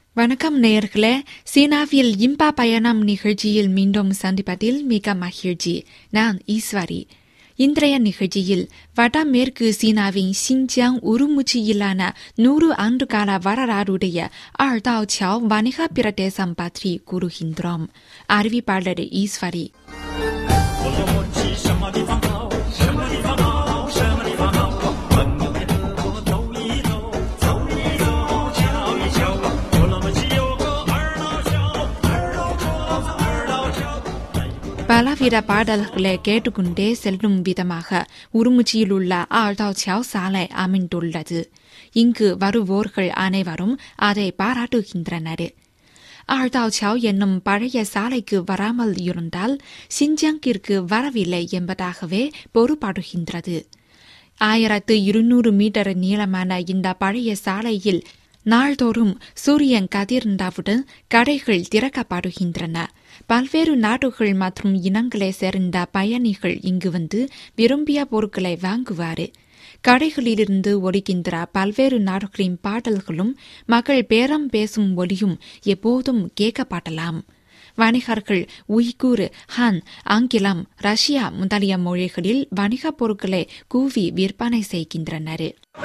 வணக்கம் நேயர்களே சீனாவில் இம்பா பயணம் நிகழ்ச்சியில் மீண்டும் சந்திப்பதில் மிக மகிழ்ச்சி நான் ஈஸ்வரி இன்றைய நிகழ்ச்சியில் வடமேற்கு சீனாவின் சின்ஜியாங் உருமுச்சியிலான நூறு ஆண்டுகால வரலாறுடைய ஆழ்தாவ் சாவ் வணிக பிரதேசம் பற்றி கூறுகின்றோம் அறிவிப்பாளர் ஈஸ்வரி 我多么去什么地方好，什么地方好，什么地方好，朋友们和我走一走，走一走，瞧一瞧。我那么去有个二老桥，二老车子二老桥。 பலவித பாடல்களை கேட்டுக்கொண்டே செல்லும் விதமாக உருமுச்சியில் உள்ள ஆழ்தாவ் சாவ் சாலை அமைந்துள்ளது இங்கு வருவோர்கள் அனைவரும் அதை பாராட்டுகின்றனர் ஆழ்தாவ் சாவ் என்னும் பழைய சாலைக்கு வராமல் இருந்தால் சின்ஜாங்கிற்கு வரவில்லை என்பதாகவே பொறுப்பாடுகின்றது ஆயிரத்து இருநூறு மீட்டர் நீளமான இந்த பழைய சாலையில் நாள்தோறும் சூரியன் கதிர்ந்தவுடன் கடைகள் திறக்கப்படுகின்றன பல்வேறு நாடுகள் மற்றும் இனங்களை சேர்ந்த பயணிகள் இங்கு வந்து விரும்பிய பொருட்களை வாங்குவார் கடைகளிலிருந்து ஒலிக்கின்ற பல்வேறு நாடுகளின் பாடல்களும் மக்கள் பேரம் பேசும் ஒலியும் எப்போதும் கேட்கப்படலாம் வணிகர்கள் உய்கூர் ஹான் ஆங்கிலம் ரஷ்யா முதலிய மொழிகளில் வணிகப் பொருட்களை கூவி விற்பனை செய்கின்றனர்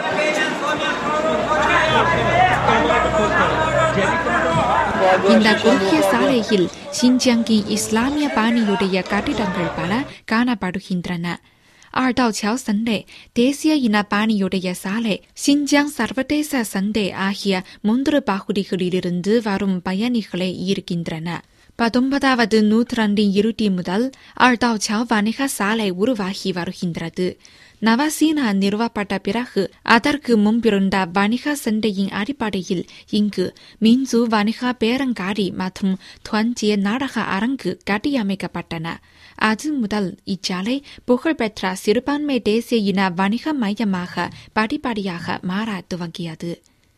இந்த குறுகிய சாலையில் சின்ஜியாங்கின் இஸ்லாமிய பாணியுடைய கட்டிடங்கள் பல காணப்படுகின்றன ஆழ்தாவ் சந்தை தேசிய இன பாணியுடைய சாலை சின்ஜியாங் சர்வதேச சந்தை ஆகிய மூன்று பகுதிகளிலிருந்து வரும் பயணிகளை ஈர்க்கின்றன பத்தொன்பதாவது நூற்றாண்டின் இறுதி முதல் ஆழ்தாவ் வணிக சாலை உருவாகி வருகின்றது நவசீனா நிறுவப்பட்ட பிறகு அதற்கு முன்பிருந்த வணிக சந்தையின் அடிப்படையில் இங்கு மின்சு வணிக பேரங்காடி மற்றும் துவஞ்சிய நாடக அரங்கு கட்டியமைக்கப்பட்டன அது முதல் இச்சாலை புகழ்பெற்ற சிறுபான்மை தேசிய இன வணிக மையமாக படிப்படியாக மாற துவங்கியது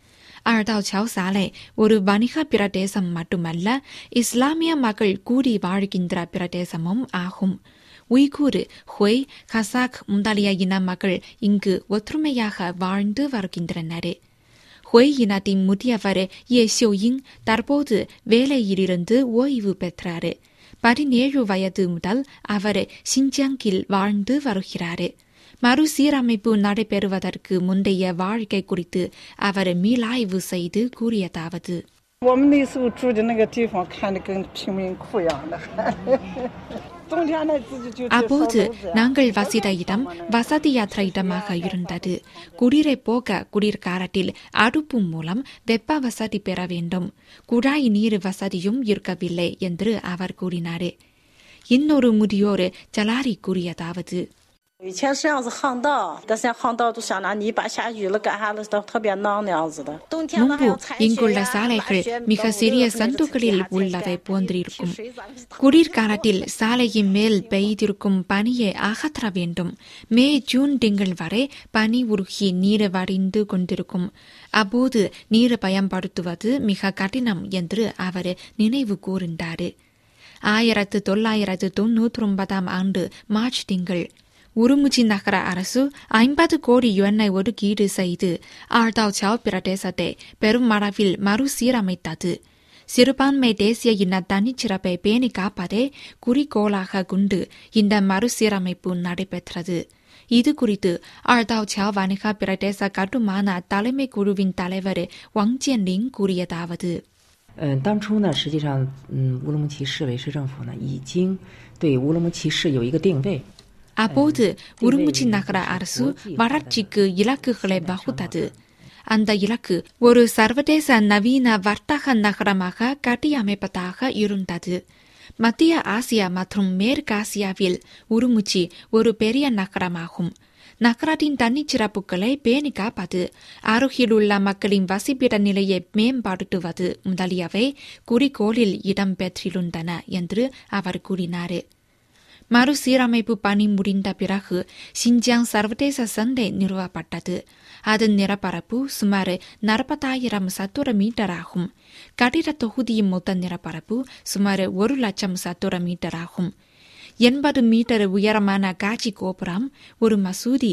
ஆழ்தாவ் சாலை ஒரு வணிக பிரதேசம் மட்டுமல்ல இஸ்லாமிய மக்கள் கூடி வாழ்கின்ற பிரதேசமும் ஆகும் உய்கூர் ஹொய் கசாக் முதலிய இன மக்கள் இங்கு ஒற்றுமையாக வாழ்ந்து வருகின்றனர் ஹொய் இனத்தின் முதியவர் ஏ ஷோயிங் தற்போது வேலையிலிருந்து ஓய்வு பெற்றார் பதினேழு வயது முதல் அவர் சின்ஜாங்கில் வாழ்ந்து வருகிறார் மறுசீரமைப்பு நடைபெறுவதற்கு முந்தைய வாழ்க்கை குறித்து அவர் மீளாய்வு செய்து கூறியதாவது 我们那时候住的那个地方，看的跟贫民窟一样的，冬天呢自己就去烧 அப்போது 炉子呀 நாங்கள் வசித்த இடம் வசதியற்ற இடமாக இருந்தது குடிரை போக குளிர்காலத்தில் அடுப்பு மூலம் வெப்ப வசதி பெற வேண்டும் குழாய் நீர் வசதியும் இருக்கவில்லை என்று அவர் கூறினார் இன்னொரு முதியோர் ஜலாரி கூறியதாவது 以前是样子巷道，但现在巷道都像那泥巴下雨了干啥了，都特别囊那样子的。冬天呢还 முன்பு 有采雪 இங்குள்ள 呀， சாலைகள் 挖雪 மிக 到 சிறிய 路上 சந்துகளில் 自己 உள்ளவை 家 போன்றிருக்கும் 水咱们 குளிர்காலத்தில் சாலையின் மேல் பெய்திருக்கும் பனியை அகற்ற வேண்டும் மே ஜூன் திங்கள் வரை பனி உருகி நீர் வடிந்து கொண்டிருக்கும் அப்போது நீர் பயன்படுத்துவது மிக கடினம் என்று அவர் நினைவு கூர்ந்தார் ஆயிரத்து தொள்ளாயிரத்து தொன்னூற்றி ஒன்பதாம் ஆண்டு மார்ச் திங்கள் உருமுச்சி நகர அரசு ஐம்பது கோடி யுவனை ஒதுக்கீடு செய்து ஆழ்தாவ் சாவ் பிரதேசத்தை பெருமளவில் மறுசீரமைத்தது சிறுபான்மை தேசிய இன தனிச்சிறப்பை பேணி காப்பதே குறிக்கோளாக கொண்டு இந்த மறுசீரமைப்பு நடைபெற்றது இது குறித்து ஆழ்தாவ் சா வணிக பிரதேச கட்டுமான தலைமை குழுவின் தலைவர் வாங் ஜியன்லிங் கூறியதாவது 嗯，当初呢，实际上，嗯，乌鲁木齐市委市政府呢，已经对乌鲁木齐市有一个定位。 அப்போது உருமுச்சி நகர அரசு வளர்ச்சிக்கு இலக்குகளை வகுத்தது அந்த இலக்கு ஒரு சர்வதேச நவீன வர்த்தக நகரமாக கட்டியமைப்பதாக இருந்தது மத்திய ஆசியா மற்றும் மேற்காசியாவில் உருமுச்சி ஒரு பெரிய நகரமாகும் நகரத்தின் தனிச்சிறப்புகளை பேணி காப்பது அருகிலுள்ள மக்களின் வசிப்பிட நிலையை மேம்படுத்துவது முதலியவை குறிக்கோளில் இடம்பெற்றிருந்தன என்று அவர் கூறினார் மறுசீரமைப்பு பணி முடிந்த பிறகு சின்ஜியாங் சர்வதேச சந்தை நிறுவப்பட்டது அதன் நிலப்பரப்பு சுமார் நாற்பதாயிரம் சதுர மீட்டர் ஆகும் கட்டிட தொகுதியின் மொத்த நிலப்பரப்பு சுமார் ஒரு லட்சம் சதுர மீட்டர் ஆகும் எண்பது மீட்டர் உயரமான காட்சி கோபுரம் ஒரு மசூதி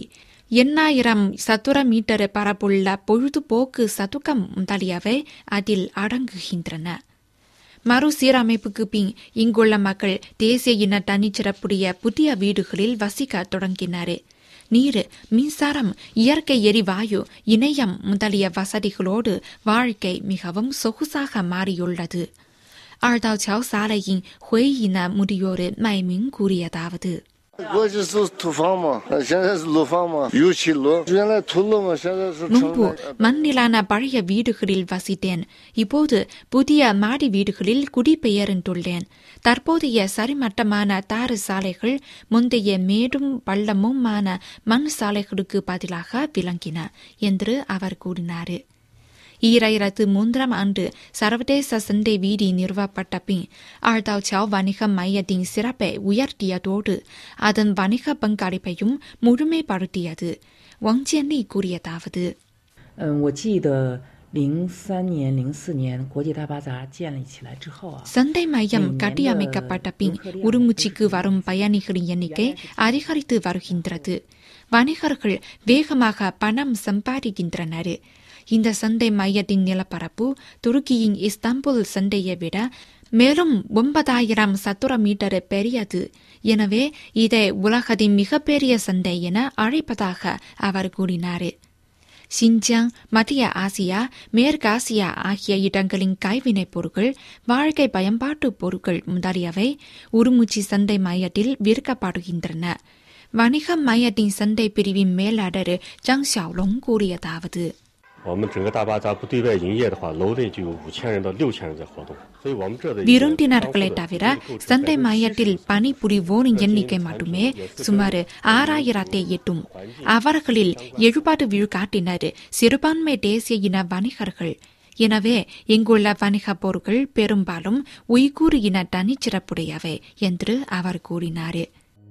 எண்ணாயிரம் சதுர மீட்டர் பரப்புள்ள பொழுதுபோக்கு சதுக்கம் முதலியவை அதில் அடங்குகின்றன மறுசீரமைப்புக்கு பின் இங்குள்ள மக்கள் தேசிய இன தனிச்சிறப்புடைய புதிய வீடுகளில் வசிக்க தொடங்கினர் நீர் மின்சாரம் இயற்கை எரிவாயு இணையம் முதலிய வசதிகளோடு வாழ்க்கை மிகவும் சொகுசாக மாறியுள்ளது 二道桥சாலையின்回忆呢முதியோர் மைமின் கூறியதாவது 过去是土房嘛，现在是楼房嘛，油漆楼。原来土楼嘛，现在是成 முன்பு 了。 மண்ணிலான பழைய வீடுகளில் வசித்தேன் இப்போது புதிய மாடி வீடுகளில் குடிபெயர்ந்துள்ளேன் தற்போதைய சரிமட்டமான தாறு சாலைகள் முந்தைய மேடும் பள்ளமுமான மண் சாலைகளுக்கு பதிலாக விளங்கின என்று அவர் கூறினார் ஈராயிரத்து மூன்றாம் ஆண்டு சர்வதேச சந்தை வீதி நிறுவப்பட்ட பின் ஆழ்தாவ் வணிக மையத்தின் சிறப்பை உயர்த்தியதோடு அதன் வணிக பங்களிப்பையும் முழுமைப்படுத்தியது வங்ஜியன்லி கூறியதாவது 嗯，我记得零三年、零四年国际大巴扎建立起来之后啊， சந்தை மையம் ம், கட்டியமைக்கப்பட்ட எந்த பின் யுகரியா உருமுச்சிக்கு வரும் பயணிகளின் எண்ணிக்கை அதிகரித்து வருகின்றது வணிகர்கள் வேகமாக பணம் சம்பாதிக்கின்றனர் இந்த சந்தை மையத்தின் நிலப்பரப்பு துருக்கியின் இஸ்தாம்புல் சந்தையை விட மேலும் ஒன்பதாயிரம் சதுர மீட்டர் பெரியது எனவே இதை உலகத்தின் மிகப்பெரிய சந்தை என அழைப்பதாக அவர் கூறினார் சின்ஜியாங் மத்திய ஆசியா மேற்காசியா ஆகிய இடங்களின் கைவினைப் பொருட்கள் வாழ்க்கை பயன்பாட்டு பொருட்கள் முதலியவை உருமுச்சி சந்தை மையத்தில் விற்கப்படுகின்றன வணிக மையத்தின் சந்தை பிரிவின் மேலாளர் ஜாங் xiaolong கூறியதாவது 我们整个大巴扎不对外营业的话，楼内就有五千人到六千人在活动，所以我们这的一个 விருந்தினர்களை 商户的 தவிர 比例构成 சந்தை 70% மையத்தில் பணிபுரிவோரின் எண்ணிக்கை மட்டுமே சுமார் ஆறாயிரத்தை எட்டும் அவர்களில் எழுபது விழுக்காட்டினர் சிறுபான்மை தேசிய இன வணிகர்கள் எனவே இங்குள்ள வணிகப் பொருட்கள் பெரும்பாலும் உய்கூர் இன தனிச்சிறப்புடையவை என்று அவர் கூறினார்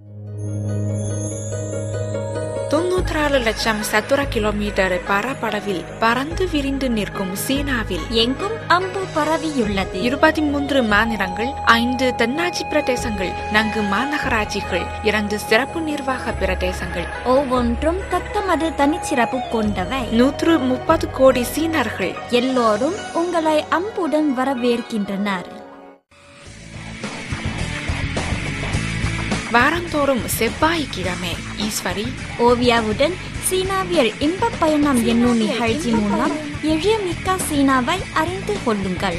தொன்னூற்றாறு லட்சம் சதுர கிலோமீட்டர் பரப்பளவில் பறந்து விரிந்து நிற்கும் சீனாவில் எங்கும் அம்பு பரவியுள்ளது இருபத்தி மூன்று மாநிலங்கள் ஐந்து தென்னாட்சி பிரதேசங்கள் நான்கு மாநகராட்சிகள் இரண்டு சிறப்பு நிர்வாக பிரதேசங்கள் ஒவ்வொன்றும் தத்தமது தனிச்சிறப்பு கொண்டவை நூற்று முப்பது கோடி சீனர்கள் எல்லோரும் உங்களை அம்புடன் வரவேற்கின்றனர் வாரந்தோறும் செவ்வாய்க்கிழமை ஈஸ்வரி ஓவியாவுடன் சீனாவியல் இன்ப பயணம் என்னும் நிகழ்ச்சி மூலம் எழியமிக்க சீனாவை அறிந்து கொள்ளுங்கள்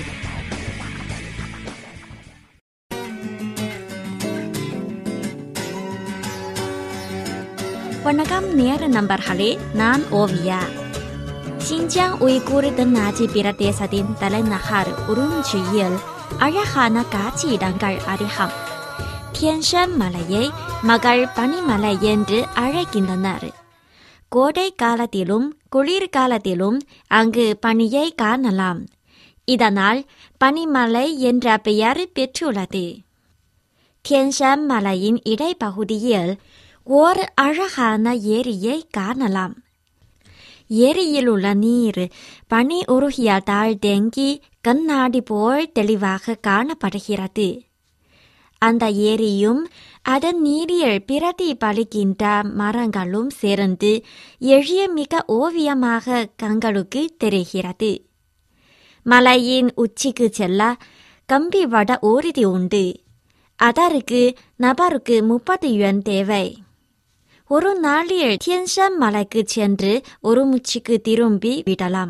வணக்கம் நேர நண்பர்களே நான் ஓவியா சின்ஜியாங் உய்கூர் தென்னாட்சி பிரதேசத்தின் தலைநகர் உருஞ்சியில் அழகான காட்சி இடங்கள் அதிகம் தியன்ஷன் மலையை மகள் பனிமலை என்று அழைக்கின்றனர் கோடை காலத்திலும் குளிர்காலத்திலும் அங்கு பனியை காணலாம் இதனால் பனிமலை என்ற பெயர் பெற்றுள்ளது தியன்ஷன் மலையின் இடைப்பகுதியில் ஓர் அழகான ஏரியை காணலாம் ஏரியில் உள்ள நீர் பனி உருகியதால் தேங்கி கண்ணாடி போல் தெளிவாக காணப்படுகிறது அந்த ஏரியும் அதன் நீரில் பிரதிபலிக்கின்ற மரங்களும் சேர்ந்து எழிய மிக ஓவியமாக கண்களுக்கு தெரிகிறது மலையின் உச்சிக்கு செல்ல கம்பி வட ஊர்தி உண்டு அதற்கு நபருக்கு முப்பது யுவான் தேவை ஒரு நாளில் தியன்ஷன் மலைக்கு சென்று ஒரு முச்சிக்கு திரும்பி விடலாம்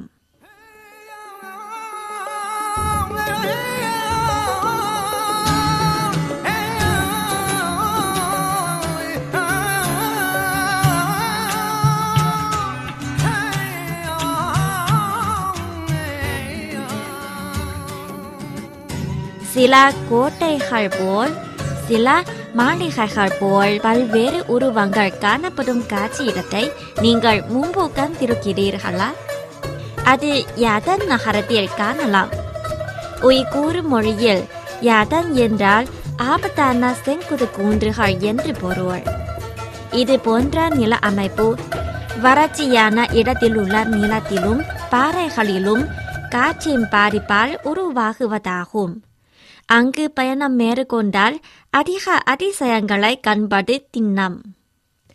சில கோட்டைகள் போல் சில மாளிகைகள் போல் பல்வேறு உருவங்கள் காணப்படும் காட்சி இடத்தை நீங்கள் முன்பு கண்டிருக்கிறீர்களா அது யாதன் நகரத்தில் காணலாம் உய்கூர் மொழியில் யாதன் என்றால் ஆபத்தான செங்குது கூன்றுகள் என்று பொருள் இது போன்ற நில அமைப்பு வறட்சியான இடத்தில் உள்ள நிலத்திலும் பாறைகளிலும் காற்றின் பாதிப்பால் உருவாகுவதாகும் அங்கு பயணம் மேற்கொண்டால் அதிக அதிசயங்களை கண்பது திண்ணம்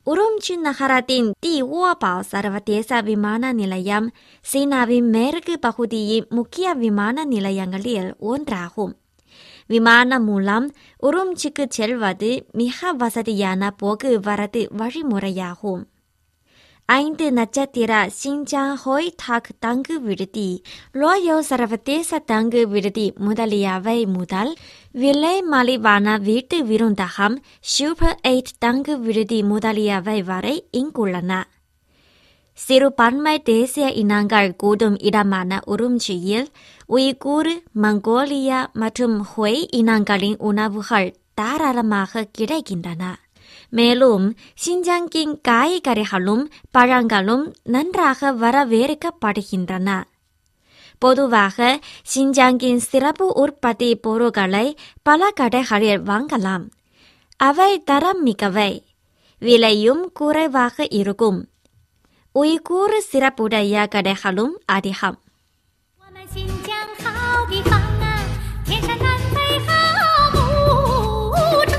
உரும்ச்சி நகரத்தின் தி ஓபாவ் சர்வதேச விமான நிலையம் சீனாவின் மேற்கு பகுதியின் முக்கிய விமான நிலையங்களில் ஒன்றாகும் விமானம் மூலம் உரும்ச்சிக்கு செல்வது மிக வசதியான போக்குவரத்து வழிமுறையாகும் ஐந்து நட்சத்திர சிஞ்சாங் ஹோய் தாக் தங்கு விடுதி லோயோ சர்வதேச தங்கு விடுதி முதலியவை முதல் விலை மலிவான வீட்டு விருந்தகம் சூப்பர் எயிட் தங்கு விடுதி முதலியவை வரை இங்குள்ளன சிறுபான்மை தேசிய இனங்கள் கூடும் இடமான உரும்ச்சியில் உய்கூர் மங்கோலியா மற்றும் ஹொய் இனங்களின் உணவுகள் தாராளமாக கிடைக்கின்றன மேலும் சிஞ்சாங்கின் காய்கறிகளும் பழங்களும் நன்றாக வரவேற்கப்படுகின்றன பொதுவாக சிஞ்சாங்கின் சிறப்பு உற்பத்தி பொருட்களை பல கடைகளில் வாங்கலாம் அவை தரம் மிக்கவை விலையும் குறைவாக இருக்கும் உய்கூர் சிறப்புடைய கடைகளும் அதிகம் 我们新疆好地方啊，天山南北好牧场，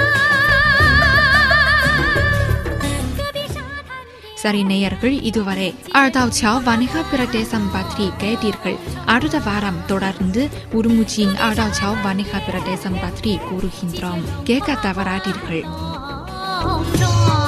戈壁沙滩边。 சரி நேயர்கள் இதுவரை ஆழ்தாவ் சாவ் வணிக பிரதேசம் பற்றி கேட்டீர்கள் அடுத்த வாரம் தொடர்ந்து உருமுச்சியின் ஆழ்தாவ் சாவ் வணிக பிரதேசம் பற்றி கூறுகின்றோம் கேட்க தவறாதீர்கள் 中。